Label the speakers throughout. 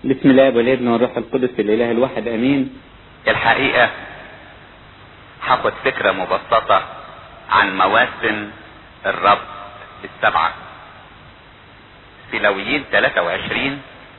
Speaker 1: بسم الله والابن والروح القدس الاله الواحد امين
Speaker 2: الحقيقة هاخد فكرة مبسطة عن مواسم الرب السبعة في لويين 23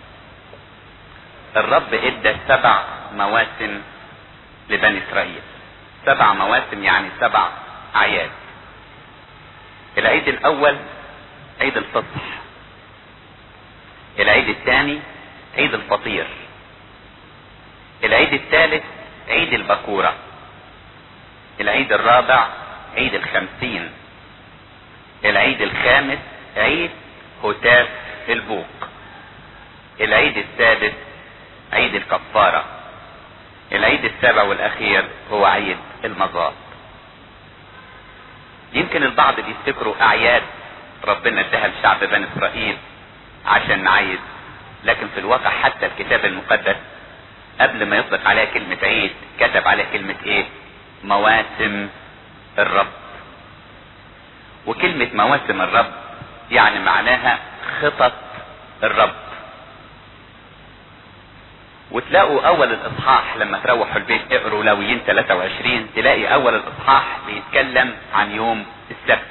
Speaker 2: الرب ادى سبع مواسم لبني اسرائيل سبع مواسم يعني سبع اعياد العيد الاول عيد الفصح العيد الثاني عيد الفطير العيد الثالث عيد البكورة العيد الرابع عيد الخمسين العيد الخامس عيد هتاف البوق العيد السادس عيد الكفارة العيد السابع والاخير هو عيد المظاط يمكن البعض بيفتكروا اعياد ربنا اداها لشعب بني اسرائيل عشان نعيد لكن في الواقع حتى الكتاب المقدس قبل ما يطلق عليها كلمة عيد كتب عليها كلمة ايه مواسم الرب وكلمة مواسم الرب يعني معناها خطط الرب وتلاقوا اول الاصحاح لما تروحوا البيت اقروا لويين 23 تلاقي اول الاصحاح بيتكلم عن يوم السبت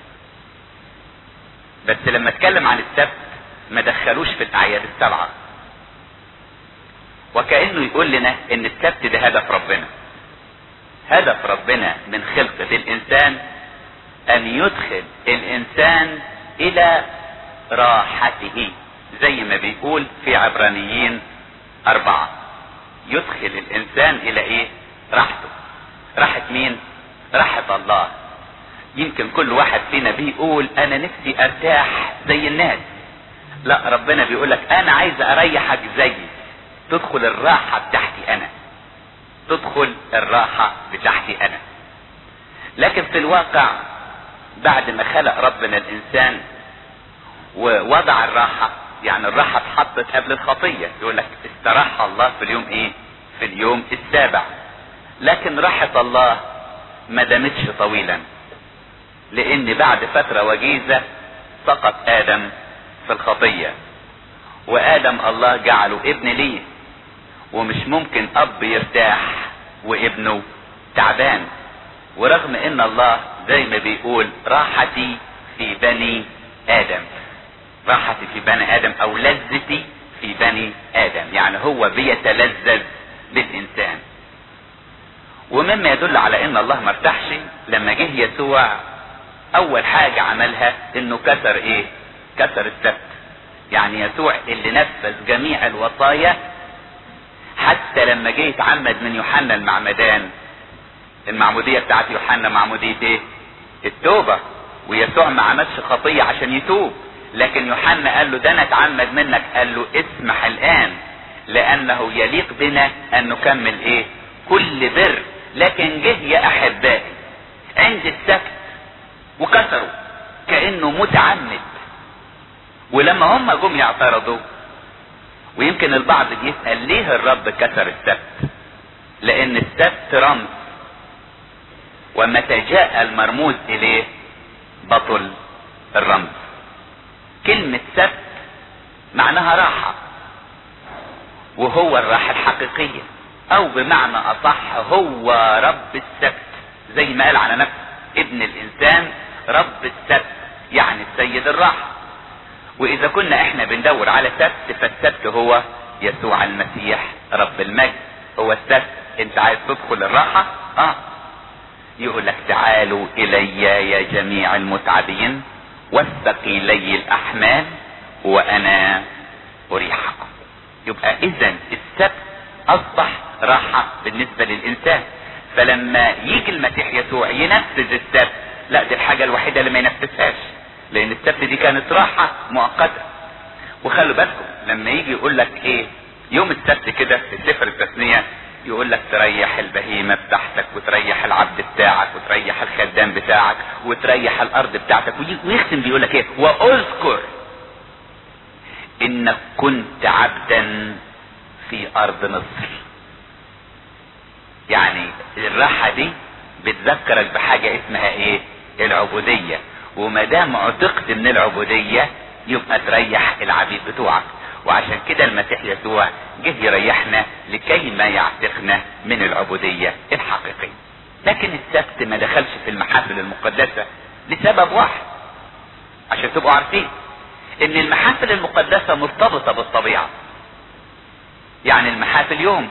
Speaker 2: بس لما اتكلم عن السبت ما دخلوش في الاعياد السبعة وكأنه يقول لنا ان السبت ده هدف ربنا هدف ربنا من خلقة الانسان ان يدخل الانسان الى راحته زي ما بيقول في عبرانيين اربعة يدخل الانسان الى ايه راحته راحة مين راحة الله يمكن كل واحد فينا بيقول انا نفسي ارتاح زي الناس لا ربنا بيقولك انا عايز اريحك زيي تدخل الراحة بتاعتي انا تدخل الراحة بتاعتي انا لكن في الواقع بعد ما خلق ربنا الانسان ووضع الراحة يعني الراحة اتحطت قبل الخطية يقول لك استراح الله في اليوم ايه في اليوم السابع لكن راحة الله ما دامتش طويلا لان بعد فترة وجيزة سقط ادم في الخطية وادم الله جعله ابن ليه ومش ممكن اب يرتاح وابنه تعبان ورغم ان الله زي ما بيقول راحتي في بني ادم راحتي في بني ادم او لذتي في بني ادم يعني هو بيتلذذ بالانسان ومما يدل على ان الله مرتاحش لما جه يسوع اول حاجة عملها انه كسر ايه كسر السبت يعني يسوع اللي نفذ جميع الوصايا حتى لما جه يتعمد من يوحنا المعمدان المعمودية بتاعت يوحنا معمودية ايه التوبة ويسوع ما عملش خطية عشان يتوب لكن يوحنا قال له ده انا اتعمد منك قال له اسمح الان لانه يليق بنا ان نكمل ايه كل بر لكن جه يا احبائي عند السبت وكسروا كانه متعمد ولما هم جم يعترضوا ويمكن البعض بيسأل ليه الرب كسر السبت لان السبت رمز ومتى جاء المرموز اليه بطل الرمز كلمة سبت معناها راحة وهو الراحة الحقيقية او بمعنى اصح هو رب السبت زي ما قال على نفسه ابن الانسان رب السبت يعني السيد الراحة واذا كنا احنا بندور على سبت فالسبت هو يسوع المسيح رب المجد هو السبت انت عايز تدخل الراحة اه يقول لك تعالوا الي يا جميع المتعبين والثقيلي الاحمال وانا اريحكم يبقى اذا السبت اصبح راحة بالنسبة للانسان فلما يجي المسيح يسوع ينفذ السبت لا دي الحاجة الوحيدة اللي ما ينفذهاش لان السبت دي كانت راحة مؤقتة وخلوا بالكم لما يجي يقول لك ايه يوم السبت كده في سفر التثنية يقول لك تريح البهيمة بتاعتك وتريح العبد بتاعك وتريح الخدام بتاعك وتريح الارض بتاعتك ويختم بيقول لك ايه واذكر انك كنت عبدا في ارض مصر يعني الراحة دي بتذكرك بحاجة اسمها ايه العبودية وما دام عتقت من العبودية يبقى تريح العبيد بتوعك وعشان كده المسيح يسوع جه يريحنا لكي ما يعتقنا من العبودية الحقيقية لكن السبت ما دخلش في المحافل المقدسة لسبب واحد عشان تبقوا عارفين ان المحافل المقدسة مرتبطة بالطبيعة يعني المحافل يوم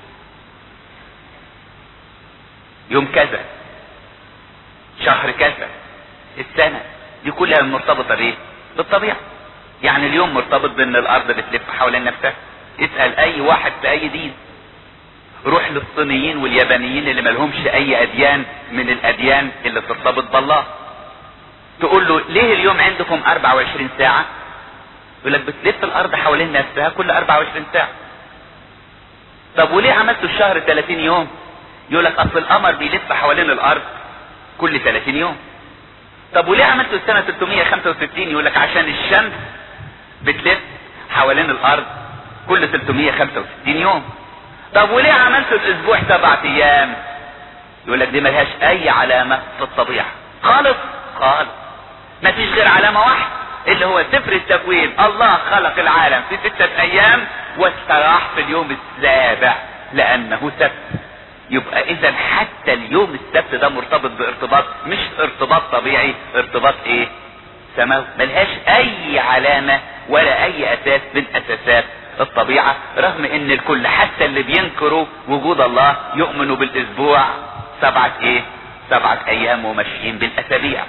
Speaker 2: يوم كذا شهر كذا السنة دي كلها مرتبطة بايه بالطبيعة يعني اليوم مرتبط بان الارض بتلف حوالين نفسها اسأل اي واحد في اي دين روح للصينيين واليابانيين اللي ملهمش اي اديان من الاديان اللي ترتبط بالله تقول له ليه اليوم عندكم 24 ساعة يقول لك بتلف الارض حوالين نفسها كل 24 ساعة طب وليه عملتوا الشهر 30 يوم يقول لك اصل القمر بيلف حوالين الارض كل 30 يوم طب وليه عملتوا السنة 365 يقول لك عشان الشمس بتلف حوالين الارض كل 365 يوم طب وليه عملتوا الاسبوع سبعة ايام يقول لك دي ملهاش اي علامة في الطبيعة خالص خالص ما فيش غير علامة واحدة اللي هو سفر التكوين الله خلق العالم في ستة ايام واستراح في اليوم السابع لانه سبت يبقى اذا حتى اليوم السبت ده مرتبط بارتباط مش ارتباط طبيعي ارتباط ايه سماوي ملهاش اي علامة ولا اي اساس من اساسات الطبيعة رغم ان الكل حتى اللي بينكروا وجود الله يؤمنوا بالاسبوع سبعة ايه سبعة ايام وماشيين بالاسابيع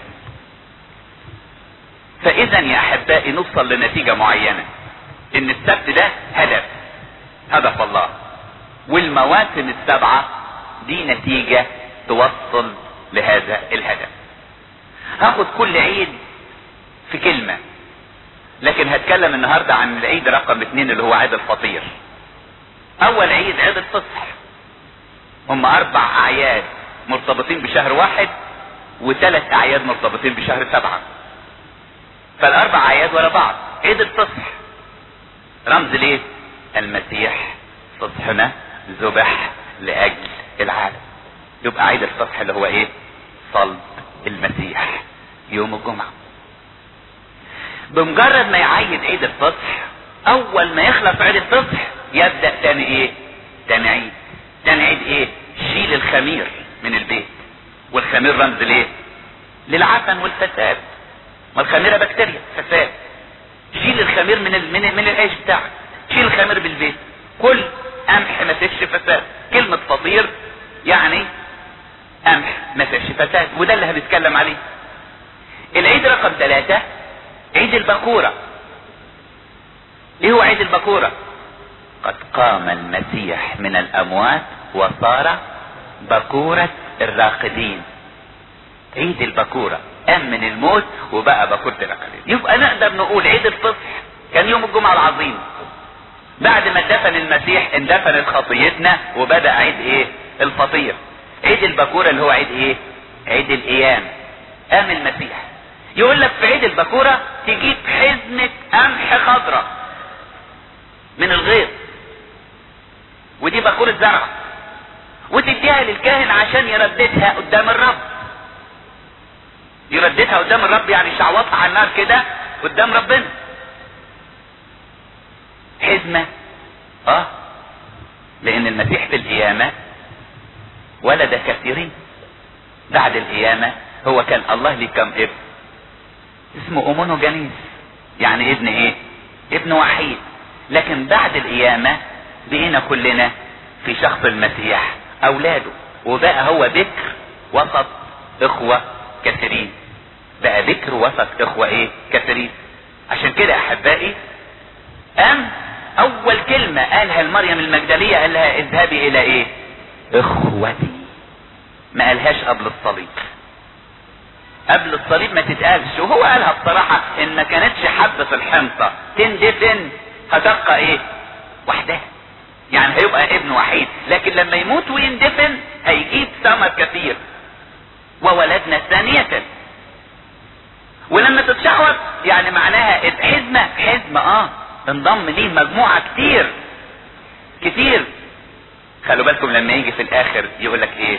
Speaker 2: فاذا يا احبائي نوصل لنتيجة معينة ان السبت ده هدف هدف الله والمواسم السبعة دي نتيجة توصل لهذا الهدف هاخد كل عيد في كلمة لكن هتكلم النهاردة عن العيد رقم اتنين اللي هو عيد الفطير اول عيد عيد الفصح هم اربع اعياد مرتبطين بشهر واحد وثلاث اعياد مرتبطين بشهر سبعة فالاربع اعياد ورا بعض عيد الفصح رمز ليه المسيح فصحنا ذبح لاجل العالم يبقى عيد الفصح اللي هو ايه صلب المسيح يوم الجمعة بمجرد ما يعيد عيد الفصح اول ما يخلص عيد الفصح يبدأ تاني ايه تاني عيد تاني عيد ايه شيل الخمير من البيت والخمير رمز ليه للعفن والفساد ما الخميرة بكتيريا فساد شيل الخمير من ال... من, من العيش بتاعك شيل الخمير بالبيت كل قمح ما فيش فساد كلمة فطير يعني قمح ما فيش فساد وده اللي هنتكلم عليه العيد رقم ثلاثة عيد البكورة ايه هو عيد البكورة قد قام المسيح من الاموات وصار بكورة الراقدين عيد البكورة قام من الموت وبقى بكورة الراقدين يبقى نقدر نقول عيد الفصح كان يوم الجمعة العظيم بعد ما دفن المسيح اندفنت خطيتنا وبدأ عيد ايه الفطير عيد البكورة اللي هو عيد ايه عيد الايام قام المسيح يقول لك في عيد البكورة تجيب حزمة قمح خضراء من الغيط ودي بكورة زرع وتديها للكاهن عشان يرددها قدام الرب يرددها قدام الرب يعني شعوطها على النار كده قدام ربنا حزمة اه لان المسيح في القيامة ولد كثيرين بعد القيامة هو كان الله ليه كم ابن اسمه امونو جنيس يعني ابن ايه ابن وحيد لكن بعد القيامة بقينا كلنا في شخص المسيح اولاده وبقى هو بكر وسط اخوة كثيرين بقى بكر وسط اخوة ايه كثيرين عشان كده احبائي ام اول كلمة قالها المريم المجدلية قال لها اذهبي الى ايه اخوتي ما قالهاش قبل الصليب قبل الصليب ما تتقالش وهو قالها بصراحة ان ما كانتش حبة في الحنطة تندفن هتبقى ايه وحدها يعني هيبقى ابن وحيد لكن لما يموت ويندفن هيجيب ثمر كثير وولدنا ثانية ولما تتشعوط يعني معناها الحزمة حزمة اه انضم ليه مجموعة كتير كتير خلوا بالكم لما يجي في الاخر يقول لك ايه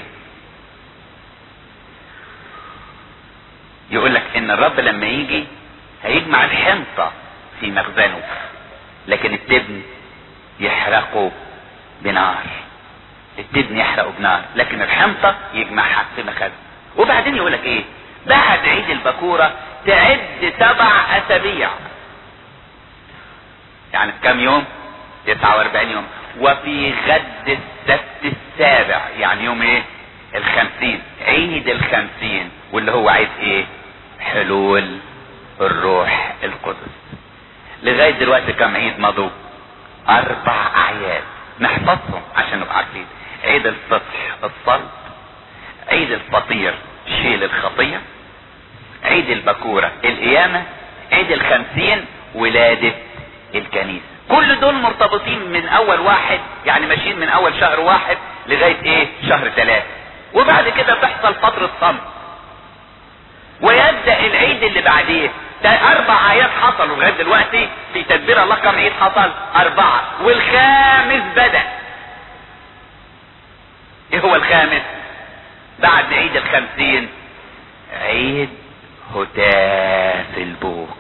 Speaker 2: يقول لك ان الرب لما يجي هيجمع الحنطة في مخزنه لكن التبن يحرقه بنار التبن يحرقه بنار لكن الحنطة يجمعها في مخزن وبعدين يقول لك ايه بعد عيد البكورة تعد سبع اسابيع يعني في كام يوم 49 يوم وفي غد السبت السابع يعني يوم ايه الخمسين عيد الخمسين واللي هو عيد ايه حلول الروح القدس لغاية دلوقتي كم عيد مضوا اربع اعياد نحفظهم عشان نبقى عارفين عيد الفطح الصلب عيد الفطير شيل الخطية عيد البكورة القيامة عيد الخمسين ولادة الكنيسة كل دول مرتبطين من اول واحد يعني ماشيين من اول شهر واحد لغاية ايه شهر ثلاثة وبعد كده تحصل فترة صمت ويبدأ العيد اللي بعديه اربع ايات حصلوا لغايه دلوقتي في تدبير الله كم عيد حصل اربعه والخامس بدا ايه هو الخامس بعد عيد الخمسين عيد هتاف البوق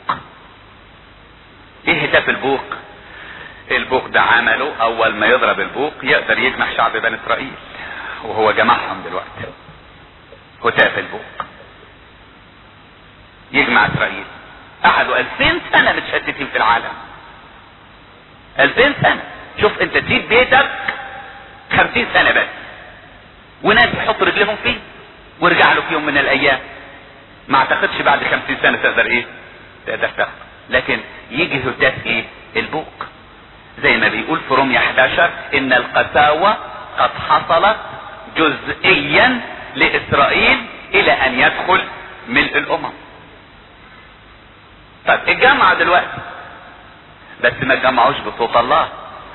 Speaker 2: ايه هتاف البوق البوق ده عمله اول ما يضرب البوق يقدر يجمع شعب بني اسرائيل وهو جمعهم دلوقتي هتاف البوق يجمع اسرائيل قعدوا الفين سنة متشتتين في العالم الفين سنة شوف انت تسيب بيتك خمسين سنة بس وناس يحط رجلهم فيه وارجع له في يوم من الايام ما اعتقدش بعد خمسين سنة تقدر ايه تقدر تاخد لكن يجي هتاف ايه البوق زي ما بيقول في رومية 11 ان القساوة قد حصلت جزئيا لاسرائيل الى ان يدخل ملء الامم طب اتجمعوا دلوقتي بس ما اتجمعوش بصوت الله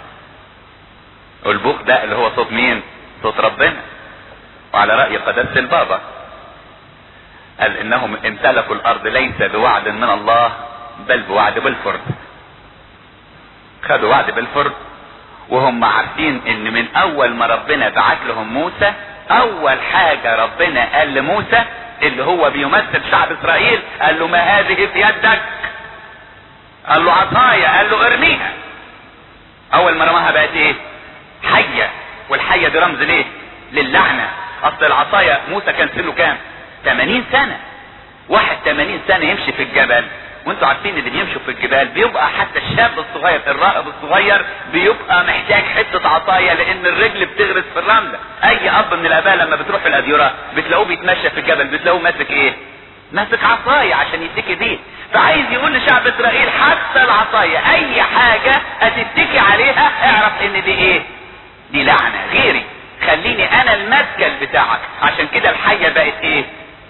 Speaker 2: والبوق ده اللي هو صوت مين صوت ربنا وعلى رأي قداسة البابا قال انهم امتلكوا الارض ليس بوعد من الله بل بوعد بالفرد خدوا وعد بالفرد وهم عارفين ان من اول ما ربنا بعت لهم موسى اول حاجة ربنا قال لموسى اللي هو بيمثل شعب اسرائيل قال له ما هذه في يدك قال له عصاية قال له ارميها اول ما رماها بقت ايه حية والحية دي رمز ليه للعنة اصل العصاية موسى كان سنه كام 80 سنة واحد 80 سنة يمشي في الجبل وانتوا عارفين اللي بيمشوا في الجبال بيبقى حتى الشاب الصغير الرائب الصغير بيبقى محتاج حتة عصاية لان الرجل بتغرس في الرملة اي اب من الاباء لما بتروح الاديرة بتلاقوه بيتمشى في الجبل بتلاقوه ماسك ايه ماسك عصاية عشان يتكي بيه فعايز يقول لشعب اسرائيل حتى العصاية اي حاجة هتتكي عليها اعرف ان دي ايه دي لعنة غيري خليني انا المسكن بتاعك عشان كده الحية بقت ايه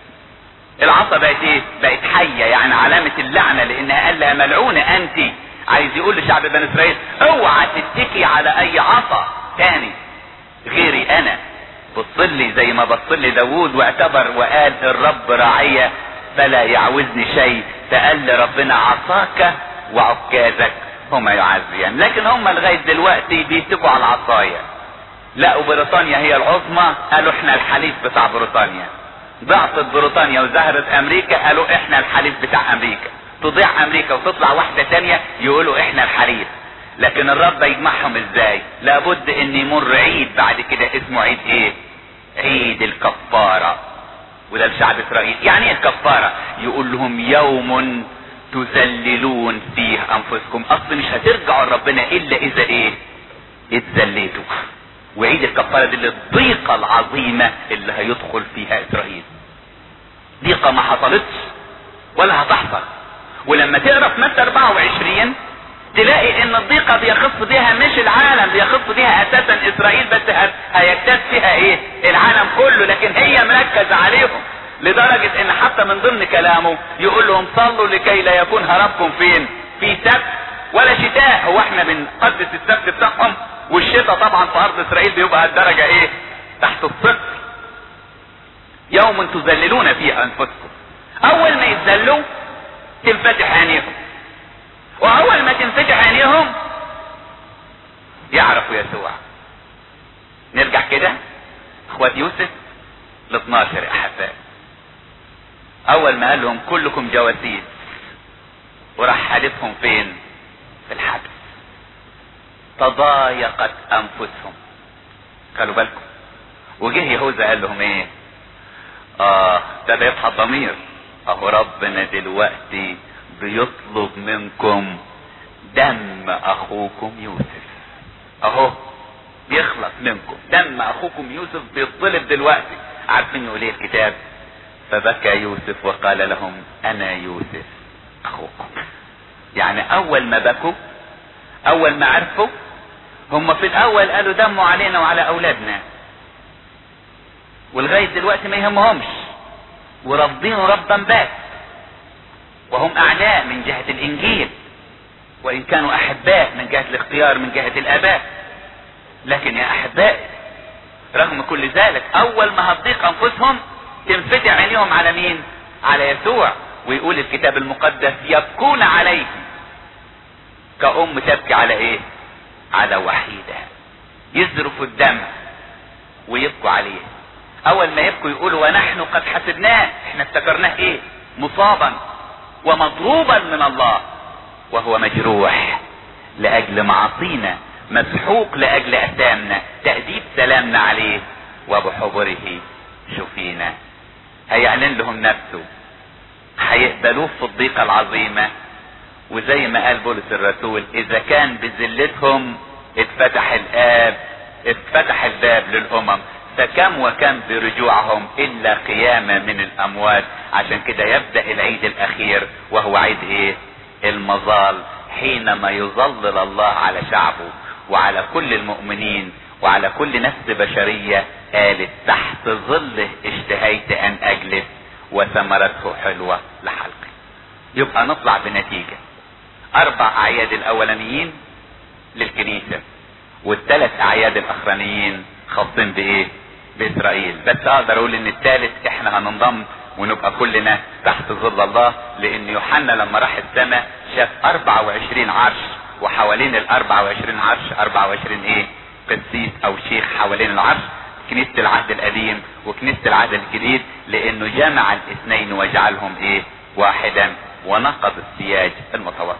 Speaker 2: العصا بقت ايه بقت حية يعني علامة اللعنة لانها قال لها ملعونة انت عايز يقول لشعب بني اسرائيل اوعى تتكي على اي عصا تاني غيري انا بصلي زي ما بصلي داوود واعتبر وقال الرب راعية فلا يعوزني شيء فقال ربنا عصاك وعكازك هما يعزيان لكن هم لغاية دلوقتي بيتكوا على العصاية لقوا بريطانيا هي العظمى قالوا احنا الحليف بتاع بريطانيا ضعفت بريطانيا وزهرت امريكا قالوا احنا الحليف بتاع امريكا تضيع امريكا وتطلع واحدة تانية يقولوا احنا الحليف لكن الرب يجمعهم ازاي لابد ان يمر عيد بعد كده اسمه عيد ايه عيد الكفارة وده لشعب اسرائيل يعني ايه الكفارة يقول لهم يوم تذللون فيه انفسكم اصل مش هترجعوا لربنا الا اذا ايه اتذليتوا وعيد الكفارة دي الضيقة العظيمة اللي هيدخل فيها اسرائيل ضيقة ما حصلتش ولا هتحصل ولما تقرا في متى 24 تلاقي ان الضيقة بيخص بيها مش العالم بيخص بيها اساسا اسرائيل بس هيكتاز فيها ايه العالم كله لكن هي مركز عليهم لدرجة ان حتى من ضمن كلامه يقول لهم صلوا لكي لا يكون هربكم فين في سبت ولا شتاء هو احنا بنقدس السبت بتاعهم والشتاء طبعا في ارض اسرائيل بيبقى الدرجة ايه تحت الصفر يوم تذللون فيه انفسكم اول ما يتذلوا تنفتح عينيهم واول ما تنفتح عينيهم يعرفوا يسوع نرجع كده اخوات يوسف ل 12 احباء اول ما قال لهم كلكم جواسيس وراح حادثهم فين في الحبس تضايقت انفسهم خلوا بالكم وجه يهوذا قال لهم ايه اه ابتدى يصحى الضمير اهو ربنا دلوقتي بيطلب منكم دم اخوكم يوسف اهو بيخلص منكم دم اخوكم يوسف بيطلب دلوقتي عارفين يقول ايه الكتاب فبكى يوسف وقال لهم انا يوسف اخوكم يعني اول ما بكوا اول ما عرفوا هم في الاول قالوا دموا علينا وعلى اولادنا ولغاية دلوقتي ما يهمهمش ورافضينه رفضا بات وهم اعداء من جهة الانجيل وان كانوا احباء من جهة الاختيار من جهة الاباء لكن يا احباء رغم كل ذلك اول ما هتضيق انفسهم تنفتح عينيهم على مين على يسوع ويقول الكتاب المقدس يبكون عليه كأم تبكي على ايه على وحيدة يذرفوا الدم ويبكوا عليه اول ما يبكوا يقولوا ونحن قد حسبناه احنا افتكرناه ايه مصابا ومضروبا من الله وهو مجروح لاجل معاصينا مسحوق لاجل اثامنا تأديب سلامنا عليه وبحضره شفينا هيعلن لهم نفسه هيقبلوه في الضيقة العظيمة وزي ما قال بولس الرسول اذا كان بذلتهم اتفتح الاب اتفتح الباب للامم فكم وكم برجوعهم الا قيامة من الاموات عشان كده يبدأ العيد الاخير وهو عيد ايه المظال حينما يظلل الله على شعبه وعلى كل المؤمنين وعلى كل نفس بشرية قالت تحت ظله اشتهيت ان اجلس وثمرته حلوة لحلقي يبقى نطلع بنتيجة اربع اعياد الاولانيين للكنيسة والثلاث اعياد الاخرانيين خاصين بايه باسرائيل بس اقدر اقول ان الثالث احنا هننضم ونبقى كلنا تحت ظل الله لان يوحنا لما راح السماء شاف 24 عرش وحوالين ال 24 عرش 24 ايه قسيس او شيخ حوالين العرش كنيسة العهد القديم وكنيسة العهد الجديد لانه جمع الاثنين وجعلهم ايه واحدا ونقض السياج المتوسط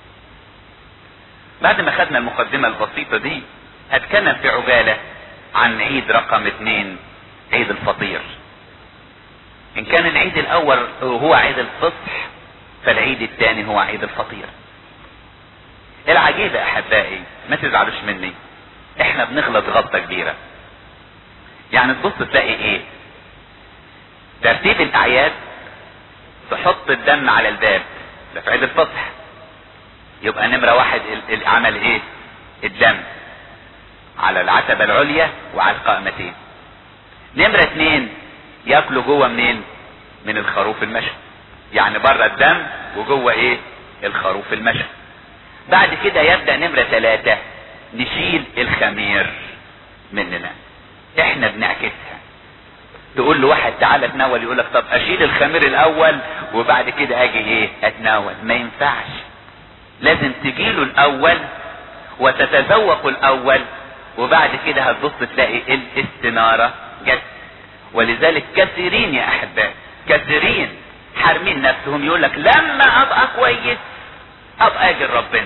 Speaker 2: بعد ما خدنا المقدمة البسيطة دي هتكلم في عجالة عن عيد رقم اثنين عيد الفطير ان كان العيد الاول هو عيد الفصح فالعيد الثاني هو عيد الفطير العجيبة احبائي ما تزعلوش مني احنا بنغلط غلطة كبيرة يعني تبص تلاقي ايه ترتيب الاعياد تحط الدم على الباب ده في عيد الفصح يبقى نمرة واحد العمل ايه الدم على العتبة العليا وعلى القائمتين نمرة اتنين ياكلوا جوه منين من الخروف المشوي يعني بره الدم وجوه ايه الخروف المشوي بعد كده يبدأ نمرة ثلاثة نشيل الخمير مننا احنا بنعكسها تقول له واحد تعالى تناول يقول لك طب اشيل الخمير الاول وبعد كده اجي ايه اتناول ما ينفعش لازم تجيله الاول وتتذوق الاول وبعد كده هتبص تلاقي الاستنارة جت ولذلك كثيرين يا احباء كثيرين حارمين نفسهم يقول لك لما ابقى كويس ابقى اجل ربنا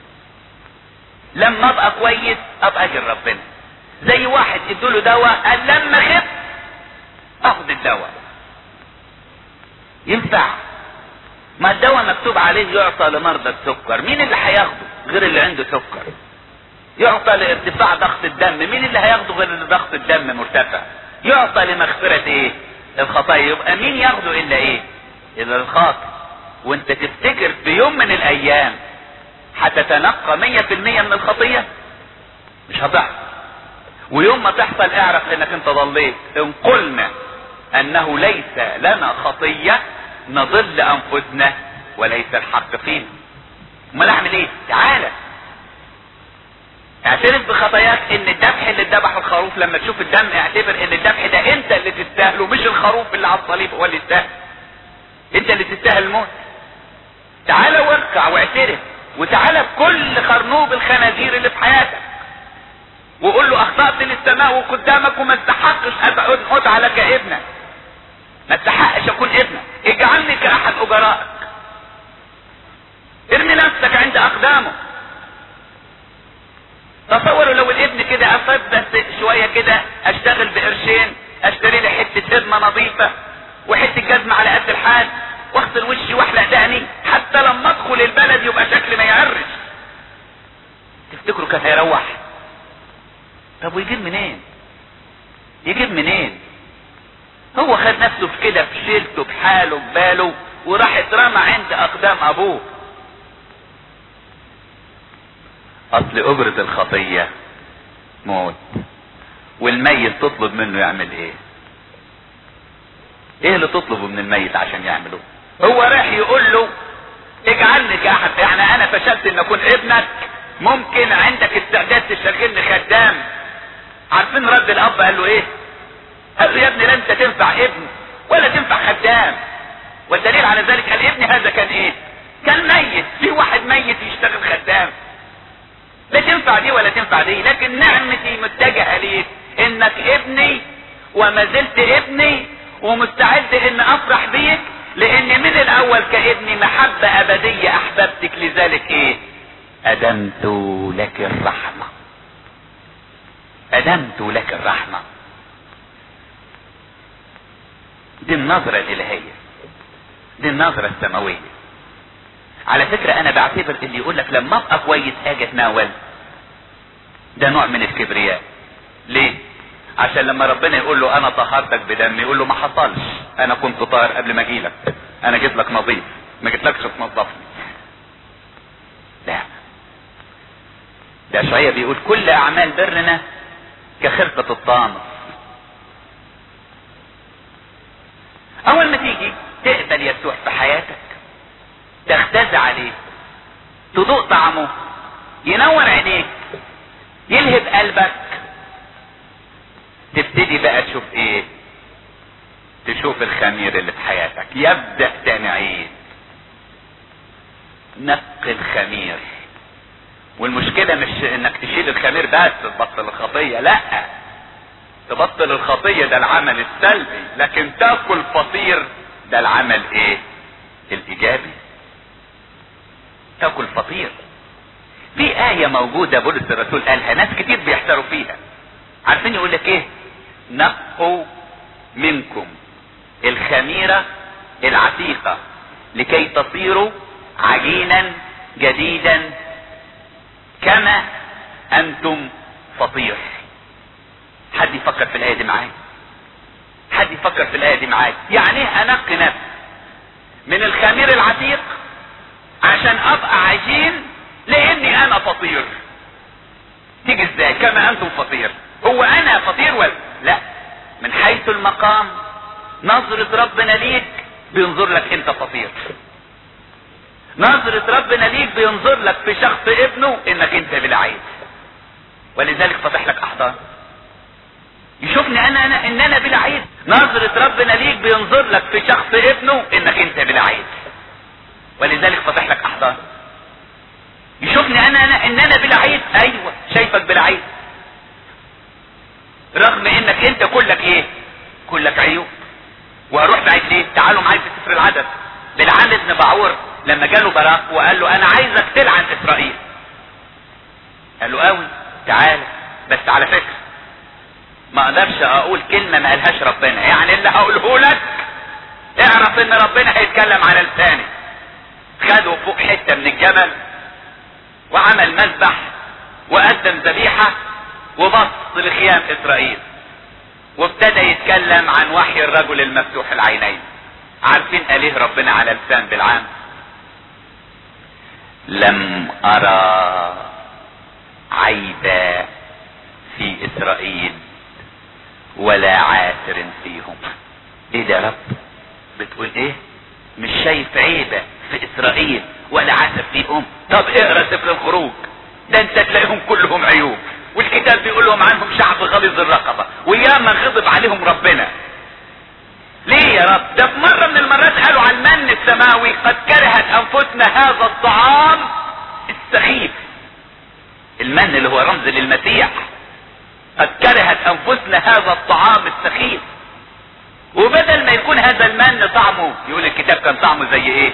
Speaker 2: لما ابقى كويس ابقى اجل ربنا زي واحد ادوله دواء قال لما خف اخد الدواء ينفع ما الدواء مكتوب عليه يعطى لمرضى السكر مين اللي هياخده غير اللي عنده سكر يعطى لارتفاع ضغط الدم مين اللي هياخده غير اللي ضغط الدم مرتفع يعطى لمغفرة ايه الخطايا يبقى مين ياخده الا ايه الا الخاطئ وانت تفتكر في يوم من الايام هتتنقى مية في المية من الخطية مش هتحصل ويوم ما تحصل اعرف انك انت ضليت ان قلنا انه ليس لنا خطية نضل انفسنا وليس الحق فينا امال اعمل ايه تعالى اعترف بخطاياك ان الذبح اللي ذبح الخروف لما تشوف الدم اعتبر ان الذبح ده انت اللي تستاهله مش الخروف اللي على الصليب هو اللي يستاهل انت اللي تستاهل الموت تعالى واركع واعترف وتعالى بكل خرنوب الخنازير اللي في حياتك وقول له اخطأت للسماء وقدامك وما استحقش ان ادعى لك ابنا ما استحقش اكون ابنك اجعلني كاحد اجرائك ارمي نفسك عند اقدامه تصوروا لو الابن كده افاد بس شوية كده اشتغل بقرشين اشتري لي حتة هدمة نظيفة وحتة جزمة على قد الحال واغسل وشي واحلق دقني حتى لما ادخل البلد يبقى شكلي ما يعرش تفتكروا كان هيروح طب ويجيب منين يجيب منين هو خد نفسه في كده في شيلته بحاله بباله وراح اترمى عند اقدام ابوه اصل اجرة الخطية موت والميت تطلب منه يعمل ايه ايه اللي تطلبه من الميت عشان يعمله هو راح يقول له اجعلني كأحد يعني انا فشلت ان اكون ابنك ممكن عندك استعداد تشغلني خدام عارفين رد الاب قال له ايه قال له يا ابني لا انت تنفع ابن ولا تنفع خدام والدليل على ذلك قال ابني هذا كان ايه كان ميت في واحد ميت يشتغل خدام لا تنفع دي ولا تنفع دي لكن نعمتي متجهة ليك انك ابني وما زلت ابني ومستعد ان افرح بيك لان من الاول كابني محبة ابدية احببتك لذلك ايه ادمت لك الرحمة ادمت لك الرحمة دي النظرة الالهية دي النظرة السماوية على فكرة انا بعتبر اللي يقول لك لما ابقى كويس اجي اتناول ده نوع من الكبرياء ليه عشان لما ربنا يقول له انا طهرتك بدمي يقول له ما حصلش انا كنت طاهر قبل ما اجي لك انا جيت لك نظيف ما جيتلكش تنظفني لا ده شوية بيقول كل اعمال برنا كخرقة الطامس اول ما تيجي تقبل يسوع في حياتك تختز عليه تذوق طعمه ينور عينيك يلهب قلبك تبتدي بقى تشوف ايه تشوف الخمير اللي في حياتك يبدأ تاني عيد نق الخمير والمشكلة مش انك تشيل الخمير بس تبطل الخطية لا تبطل الخطية ده العمل السلبي لكن تاكل فطير ده العمل ايه الايجابي تاكل فطير في آية موجودة بولس الرسول قالها ناس كتير بيحتروا فيها عارفين يقول لك ايه نقوا منكم الخميرة العتيقة لكي تصيروا عجينا جديدا كما انتم فطير حد يفكر في الآية دي معايا حد يفكر في الآية دي معايا يعني ايه انقي نفسي من الخمير العتيق عشان ابقى عجين لاني انا فطير تيجي ازاي كما انتم فطير هو انا فطير ولا لا من حيث المقام نظرة ربنا ليك بينظر لك انت فطير نظرة ربنا ليك بينظر لك في شخص ابنه انك انت بلا عيب ولذلك فتح لك احضان يشوفني انا انا ان انا بلا عيب نظرة ربنا ليك بينظر لك في شخص ابنه انك انت بلا عيب ولذلك فتح لك احضان يشوفني انا انا ان انا بلا عيب ايوه شايفك بلا عيب رغم انك انت كلك ايه كلك عيوب وهروح بعيد ليه تعالوا معايا في سفر العدد بالعام ابن بعور لما جاله براق وقال له انا عايزك تلعن اسرائيل قال له قوي تعال بس على فكره ما اقدرش اقول كلمه ما قالهاش ربنا يعني اللي هقوله لك اعرف ان ربنا هيتكلم على لساني خده فوق حته من الجبل وعمل مذبح وقدم ذبيحه وبص لخيام اسرائيل وابتدى يتكلم عن وحي الرجل المفتوح العينين عارفين قاليه ربنا على لسان بالعام لم ارى عيبا في اسرائيل ولا عاثر فيهم ايه ده يا رب بتقول ايه مش شايف عيبة في اسرائيل ولا عاثر فيهم طب اقرا سفر الخروج ده انت تلاقيهم كلهم عيوب والكتاب بيقول لهم عنهم شعب غليظ الرقبة وياما غضب عليهم ربنا ليه يا رب ده في مرة من المرات قالوا على المن السماوي قد كرهت انفسنا هذا الطعام السخيف المن اللي هو رمز للمسيح قد كرهت انفسنا هذا الطعام السخيف وبدل ما يكون هذا المن طعمه يقول الكتاب كان طعمه زي ايه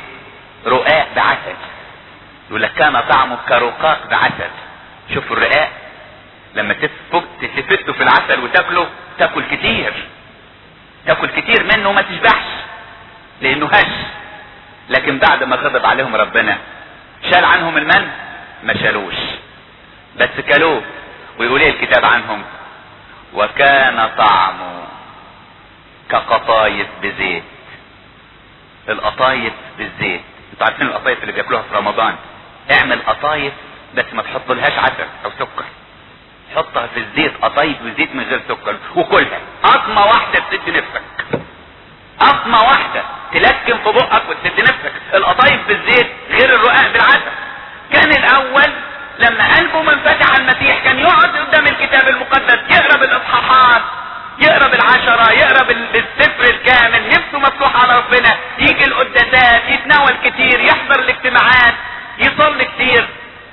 Speaker 2: رقاق بعسل يقول لك كان طعمه كرقاق بعسل شوفوا الرقاق لما تفك تفته في العسل وتاكله تاكل كتير تاكل كتير منه وما تشبعش لانه هش لكن بعد ما غضب عليهم ربنا شال عنهم المن ما شالوش بس كلوه ويقول ايه الكتاب عنهم وكان طعمه كقطايف بزيت القطايف بالزيت انتوا عارفين القطايف اللي بياكلوها في رمضان اعمل قطايف بس ما تحطلهاش عسل او سكر حطها في الزيت قطايف بزيت من غير سكر وكلها قطمه واحده تسد نفسك قطمه واحده تلكم في بقك وتسد نفسك القطايف بالزيت غير الرقاق بالعسل كان الاول لما قلبه منفتح على المسيح كان يقعد قدام الكتاب المقدس يقرا بالاصحاحات يقرا بالعشرة يقرا بالسفر الكامل نفسه مفتوح على ربنا يجي القداسات يتناول كتير يحضر الاجتماعات يصلي كتير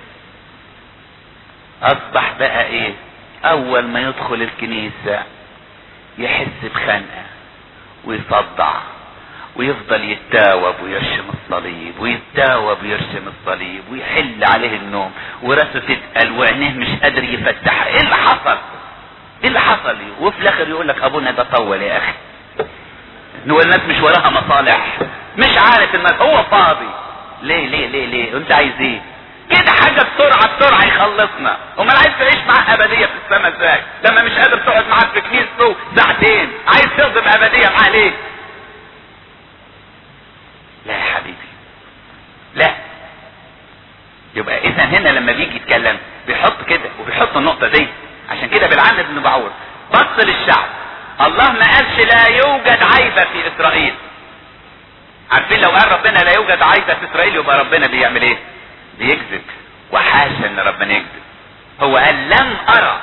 Speaker 2: اصبح بقى ايه اول ما يدخل الكنيسة يحس بخنقة ويصدع ويفضل يتاوب ويرشم الصليب ويتاوب ويرشم الصليب ويحل عليه النوم وراسه تتقل وعينيه مش قادر يفتحها ايه اللي حصل ايه اللي حصل وفي الاخر يقول لك ابونا ده طول يا اخي هو الناس مش وراها مصالح مش عارف الناس هو فاضي ليه ليه ليه ليه انت عايز ايه كده حاجة بسرعة بسرعة يخلصنا امال عايز تعيش معاه ابدية في السماء ازاي لما مش قادر تقعد معاه في كنيسته ساعتين عايز تقضي ابدية معاه ليه لا يا حبيبي لا يبقى اذا هنا لما بيجي يتكلم بيحط كده وبيحط النقطة دي عشان كده بالعند بن بعور بص للشعب الله ما قالش لا يوجد عيبة في اسرائيل عارفين لو قال ربنا لا يوجد عيبة في اسرائيل يبقى ربنا بيعمل ايه بيكذب وحاشا ان ربنا يكذب هو قال لم ارى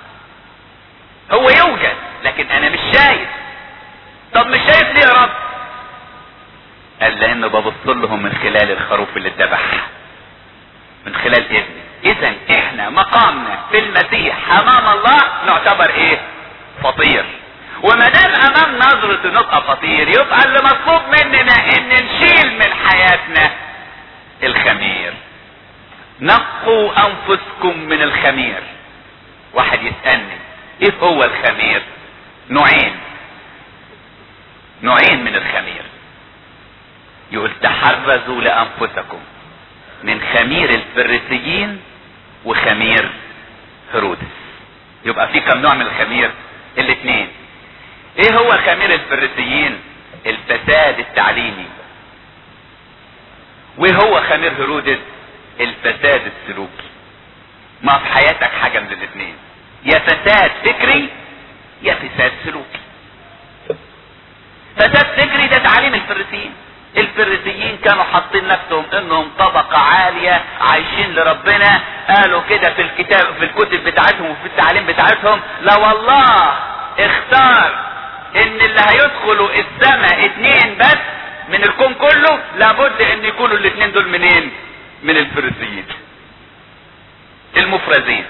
Speaker 2: هو يوجد لكن انا مش شايف طب مش شايف ليه يا رب قال لانه ببص لهم من خلال الخروف اللي اتذبح من خلال ابني اذا احنا مقامنا في المسيح امام الله نعتبر ايه فطير وما دام امام نظرة نبقى فطير يبقى اللي مطلوب مننا ان نشيل من حياتنا الخمير نقوا انفسكم من الخمير واحد يسألني ايه هو الخمير نوعين نوعين من الخمير يقول تحرزوا لانفسكم من خمير الفريسيين وخمير هرودس يبقى في كم نوع من الخمير الاثنين ايه هو خمير الفريسيين الفساد التعليمي وايه هو خمير هرودس الفساد السلوكي ما في حياتك حاجة من الاثنين يا فساد فكري يا فساد سلوكي فساد فكري ده تعليم الفريسيين الفريسيين كانوا حاطين نفسهم انهم طبقة عالية عايشين لربنا قالوا كده في الكتاب في الكتب بتاعتهم وفي التعليم بتاعتهم لا والله اختار ان اللي هيدخلوا السماء اتنين بس من الكون كله لابد ان يكونوا الاتنين دول منين من الفريسيين المفرزين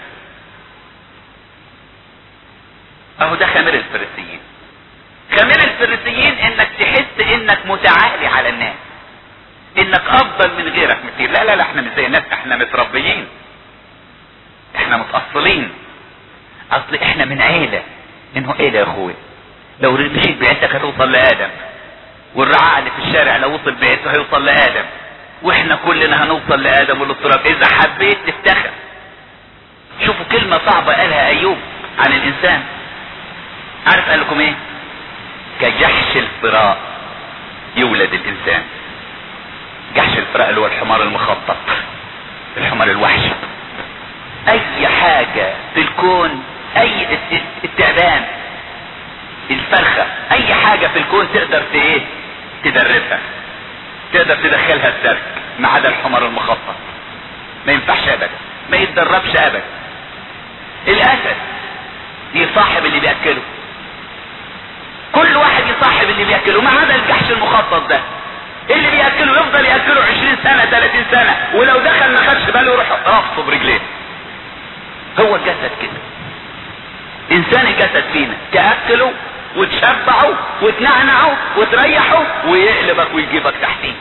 Speaker 2: اهو ده خمير الفريسيين خمير الفريسيين انك تحس انك متعالي على الناس انك افضل من غيرك كتير لا لا لا احنا مش زي الناس احنا متربيين احنا متأصلين اصل احنا من عيلة انه ايه ده يا اخوي لو مشيت بعيلتك هتوصل لادم والرعاع اللي في الشارع لو وصل بعيلته هيوصل لادم واحنا كلنا هنوصل لادم وللتراب اذا حبيت تفتخر شوفوا كلمة صعبة قالها ايوب عن الانسان عارف قال لكم ايه كجحش الفراء يولد الانسان جحش الفراء اللي هو الحمار المخطط الحمار الوحشي اي حاجة في الكون اي التعبان الفرخة اي حاجة في الكون تقدر ايه تدربها تقدر تدخلها السرك ما عدا الحمار المخطط ما ينفعش ابدا ما يتدربش ابدا الاسد يصاحب اللي بياكله كل واحد يصاحب اللي بياكله ما عدا الجحش المخطط ده اللي بياكله يفضل ياكله 20 سنه 30 سنه ولو دخل ما خدش باله يروح رافضه برجليه هو الجسد كده انسان الجسد فينا تاكله وتشبعه وتنعنعه وتريحه ويقلبك ويجيبك تحتيه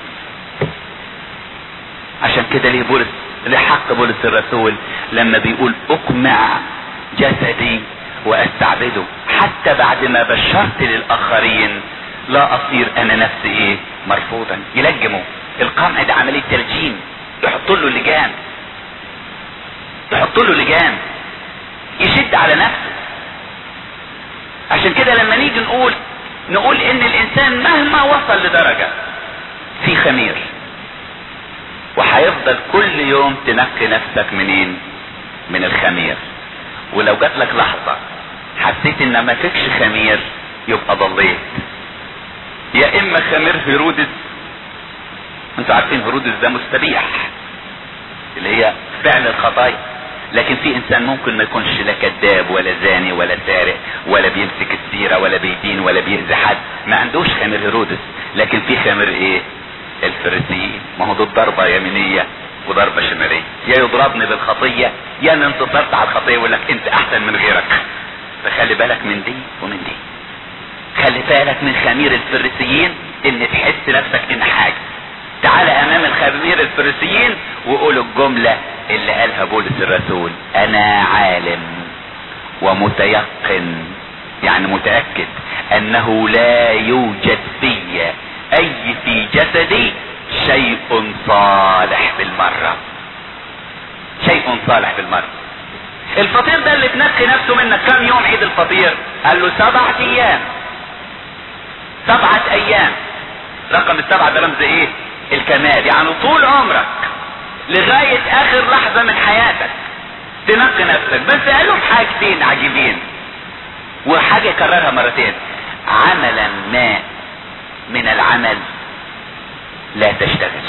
Speaker 2: عشان كده ليه بولس لحق بولس الرسول لما بيقول اقمع جسدي واستعبده حتى بعد ما بشرت للاخرين لا اصير انا نفسي ايه مرفوضا يلجموا القمع ده عمليه تلجيم يحط له لجام يحط له لجام يشد على نفسه عشان كده لما نيجي نقول نقول ان الانسان مهما وصل لدرجة في خمير وهيفضل كل يوم تنقي نفسك منين من الخمير ولو جات لك لحظة حسيت ان ما فيكش خمير يبقى ضليت يا اما خمير هيرودس انتوا عارفين هيرودس ده مستبيح اللي هي فعل الخطايا لكن في انسان ممكن ما يكونش لا كذاب ولا زاني ولا سارق ولا بيمسك السيرة ولا بيدين ولا بيأذي حد ما عندوش خمير هيرودس لكن في خمير ايه الفريسيين ما هو دول ضربة يمينية وضربة شمالية يا يضربني بالخطية يا انا انتصرت على الخطية يقول لك انت احسن من غيرك فخلي بالك من دي ومن دي خلي بالك من خمير الفريسيين ان تحس نفسك ان حاجة تعال امام الخمير الفريسيين وقول الجملة اللي قالها بولس الرسول انا عالم ومتيقن يعني متأكد انه لا يوجد في اي في جسدي شيء صالح بالمرة شيء صالح بالمرة الفطير ده اللي تنقي نفسه منك كم يوم عيد الفطير قال له سبعة ايام سبعة ايام رقم السبعة ده رمز ايه الكمال يعني طول عمرك لغاية اخر لحظة من حياتك تنقي نفسك بس قال لهم حاجتين عجيبين وحاجة كررها مرتين عملا ما من العمل لا تشتغل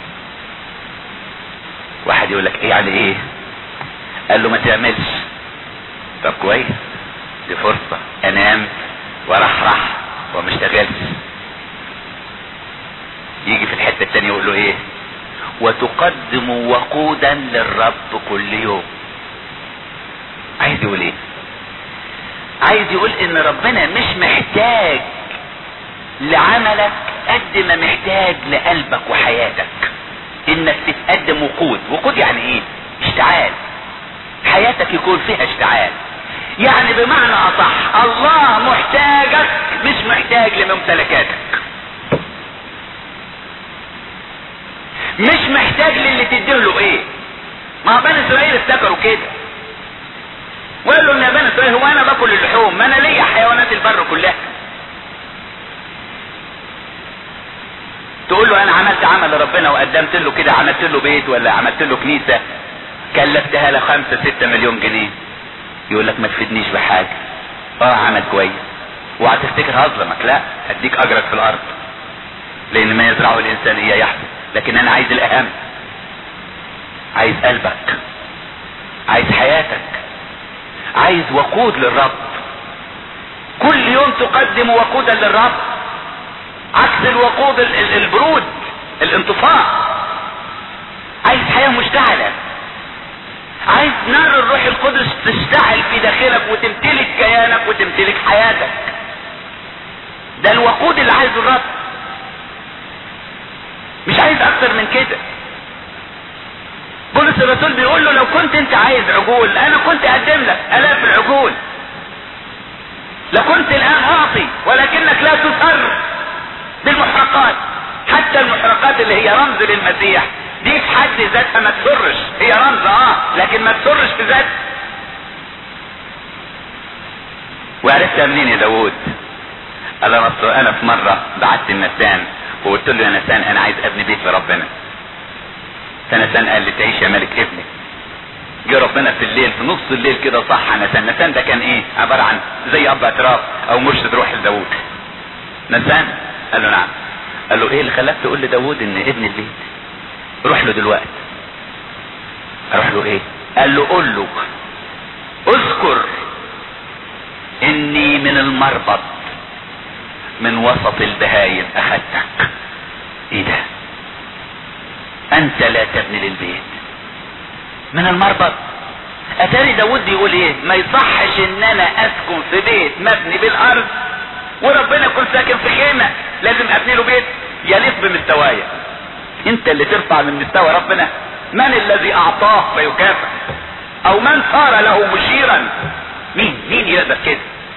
Speaker 2: واحد يقول لك ايه يعني ايه قال له ما تعملش طب كويس دي فرصة انام ورحرح وما اشتغلش يجي في الحتة التانية يقول له ايه وتقدم وقودا للرب كل يوم عايز يقول ايه عايز يقول ان ربنا مش محتاج لعملك قد ما محتاج لقلبك وحياتك انك تتقدم وقود وقود يعني ايه اشتعال حياتك يكون فيها اشتعال يعني بمعنى اصح الله محتاجك مش محتاج لممتلكاتك مش محتاج للي تديله ايه ما بني اسرائيل افتكروا كده وقال له يا بني اسرائيل هو انا باكل اللحوم ما انا ليا حيوانات البر كلها تقول له انا عملت عمل لربنا وقدمت له كده عملت له بيت ولا عملت له كنيسة كلفتها له خمسة ستة مليون جنيه يقول لك ما تفيدنيش بحاجة اه عمل كويس وهتفتكر هظلمك لا هديك اجرك في الارض لان ما يزرعه الانسان اياه يحصل لكن انا عايز الاهم عايز قلبك عايز حياتك عايز وقود للرب كل يوم تقدم وقودا للرب عكس الوقود ال- ال- البرود الانطفاء عايز حياة مشتعلة عايز نار الروح القدس تشتعل في داخلك وتمتلك كيانك وتمتلك حياتك ده الوقود اللي عايزه الرب مش عايز اكتر من كده بولس الرسول بيقول له لو كنت انت عايز عجول انا كنت اقدم لك الاف العجول لكنت الان اعطي ولكنك لا تسر بالمحرقات حتى المحرقات اللي هي رمز للمسيح دي في حد ذاتها ما تسرش هي رمز اه لكن ما تسرش في ذات وعرفتها منين يا داوود قال انا أصل انا في مره بعت النسان وقلت له يا نسان انا عايز ابني بيت لربنا فنسان قال لي تعيش يا ملك ابني جه ربنا في الليل في نص الليل كده صح نسان نسان ده كان ايه عبارة عن زي اب اعتراف او مرشد روح لداوود نسان قال له نعم قال له ايه اللي خلاك تقول لداوود ان ابن البيت روح له دلوقتي اروح له ايه قال له قول له اذكر اني من المربط من وسط البهايم اخدتك ايه ده انت لا تبني للبيت من المربط اتاري داود بيقول ايه ما يصحش ان انا اسكن في بيت مبني بالارض وربنا يكون ساكن في خيمة لازم ابني له بيت يليق بمستوايا انت اللي ترفع من مستوى ربنا من الذي اعطاه فيكافئ او من صار له مشيرا مين مين يقدر كده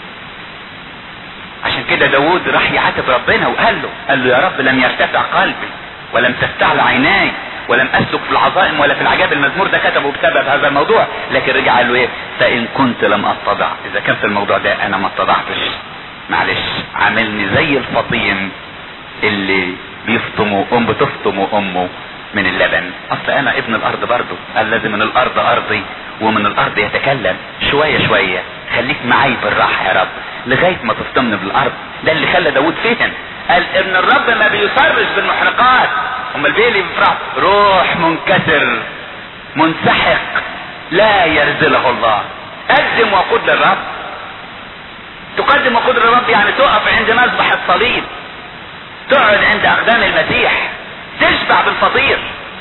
Speaker 2: عشان كده داود راح يعاتب ربنا وقال له قال له يا رب لم يرتفع قلبي ولم تستعل عيناي ولم اسلك في العظائم ولا في العجاب المزمور ده كتبه بسبب هذا الموضوع لكن رجع قال له ايه فان كنت لم اتضع اذا كان في الموضوع ده انا ما اتضعتش معلش عاملني زي الفطيم اللي بيفطموا ام بتفطم امه من اللبن اصل انا ابن الارض برضه الذي من الارض ارضي ومن الارض يتكلم شويه شويه خليك معي بالراحه يا رب لغايه ما تفطمني بالارض ده اللي خلى داود فهم قال ابن الرب ما بيسرش بالمحرقات امال بيه اللي بيفرح روح منكسر منسحق لا يرزله الله قدم وقود للرب تقدم وقود للرب يعني تقف عند مذبح الصليب تقعد عند اقدام المسيح تشبع بالفطير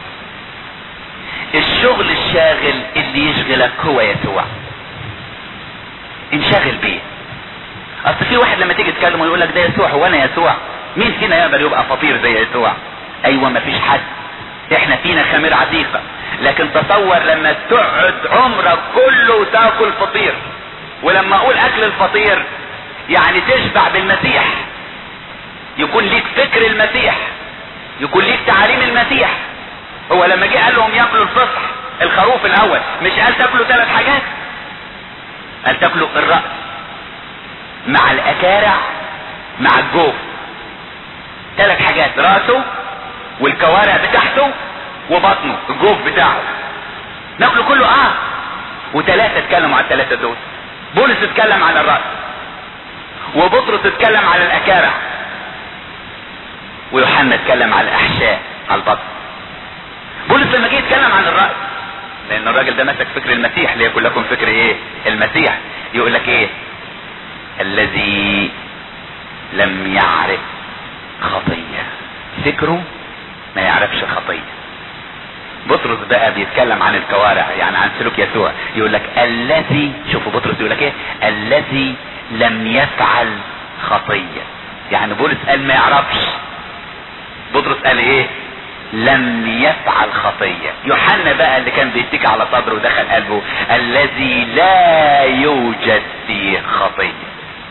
Speaker 2: الشغل الشاغل اللي يشغلك هو يسوع انشغل بيه اصل في واحد لما تيجي تكلمه ويقول لك ده يسوع هو انا يسوع مين فينا يقدر يبقى فطير زي يسوع ايوه مفيش حد احنا فينا خمير عتيقه لكن تصور لما تقعد عمرك كله وتاكل فطير ولما اقول اكل الفطير يعني تشبع بالمسيح يكون ليك فكر المسيح يكون ليك تعاليم المسيح هو لما جه قال لهم ياكلوا الفصح الخروف الاول مش قال تاكلوا ثلاث حاجات قال تاكلوا الراس مع الاكارع مع الجوف ثلاث حاجات راسه والكوارع بتاعته وبطنه الجوف بتاعه ناكله كله اه وثلاثه اتكلموا على الثلاثه دول بولس اتكلم على الراس وبطرس اتكلم على الاكارع ويوحنا اتكلم على الاحشاء على البطن بولس لما جه يتكلم عن الراس لان الراجل ده مسك فكر المسيح ليكن لكم فكر ايه المسيح يقول لك ايه الذي لم يعرف خطيه فكره ما يعرفش خطيه بطرس بقى بيتكلم عن الكوارع يعني عن سلوك يسوع يقول لك الذي شوفوا بطرس يقول لك ايه الذي لم يفعل خطيه يعني بولس قال ما يعرفش بطرس قال ايه لم يفعل خطية يوحنا بقى اللي كان بيتكي على صدره ودخل قلبه الذي لا يوجد فيه خطية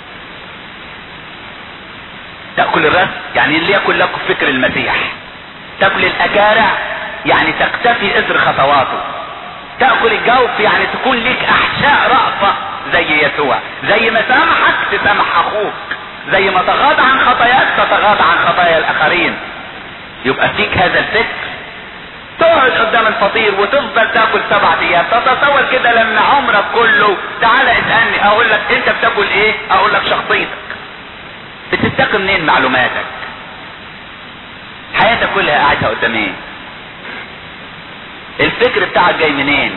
Speaker 2: تأكل الرأس يعني اللي يأكل لك فكر المسيح تأكل الأكارع يعني تقتفي إثر خطواته تأكل الجوف يعني تكون لك أحشاء رأفة زي يسوع زي ما سامحك تسامح أخوك زي ما تغاضى عن خطاياك تتغاضى عن خطايا الآخرين يبقى فيك هذا الفكر تقعد قدام الفطير وتفضل تاكل سبعة ايام تتصور كده لما عمرك كله تعالى اسألني اقول لك انت بتاكل ايه اقول لك شخصيتك بتستقي منين معلوماتك حياتك كلها قاعدة قدام ايه الفكر بتاعك جاي منين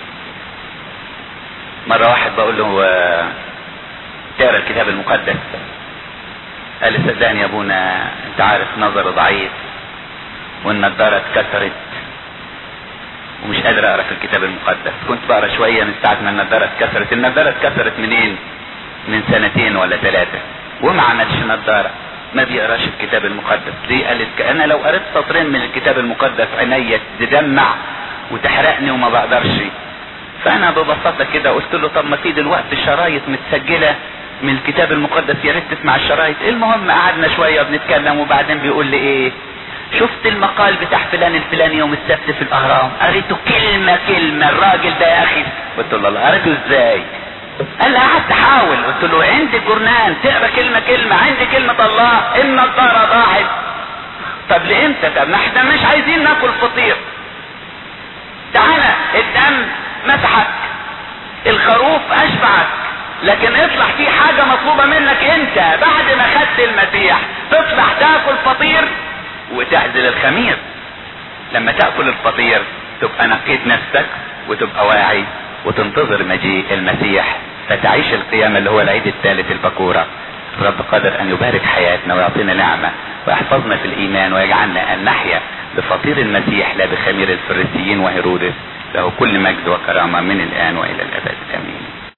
Speaker 2: مرة واحد بقول له آه، تقرا الكتاب المقدس قال لي صدقني يا ابونا انت عارف نظره ضعيف والنضارة اتكسرت ومش قادر اقرا في الكتاب المقدس كنت بقرا شوية من ساعة ما النضارة اتكسرت النضارة اتكسرت منين من سنتين ولا ثلاثة وما عملش نضارة ما بيقراش الكتاب المقدس ليه قالت انا لو قريت سطرين من الكتاب المقدس عينيا تدمع وتحرقني وما بقدرش فانا ببساطة كده قلت له طب ما في دلوقتي شرايط متسجلة من الكتاب المقدس يا ريت تسمع الشرايط المهم قعدنا شوية بنتكلم وبعدين بيقول لي ايه شفت المقال بتاع فلان الفلاني يوم السبت في الاهرام قريته كلمة كلمة الراجل ده يا اخي قلت له الله قريته ازاي قال لي قعدت احاول قلت له عندي جرنان تقرا كلمة كلمة عندي كلمة الله ان الدار ضاعت طب لامتى طب ما احنا مش عايزين ناكل فطير تعالى الدم مسحك الخروف اشبعك لكن اطلع في حاجة مطلوبة منك انت بعد ما خدت المسيح تطلع تاكل فطير وتعزل الخمير لما تأكل الفطير تبقى نقيت نفسك وتبقى واعي وتنتظر مجيء المسيح فتعيش القيامة اللي هو العيد الثالث البكورة رب قادر ان يبارك حياتنا ويعطينا نعمة ويحفظنا في الايمان ويجعلنا ان نحيا بفطير المسيح لا بخمير الفريسيين وهيرودس له كل مجد وكرامة من الان والى الابد امين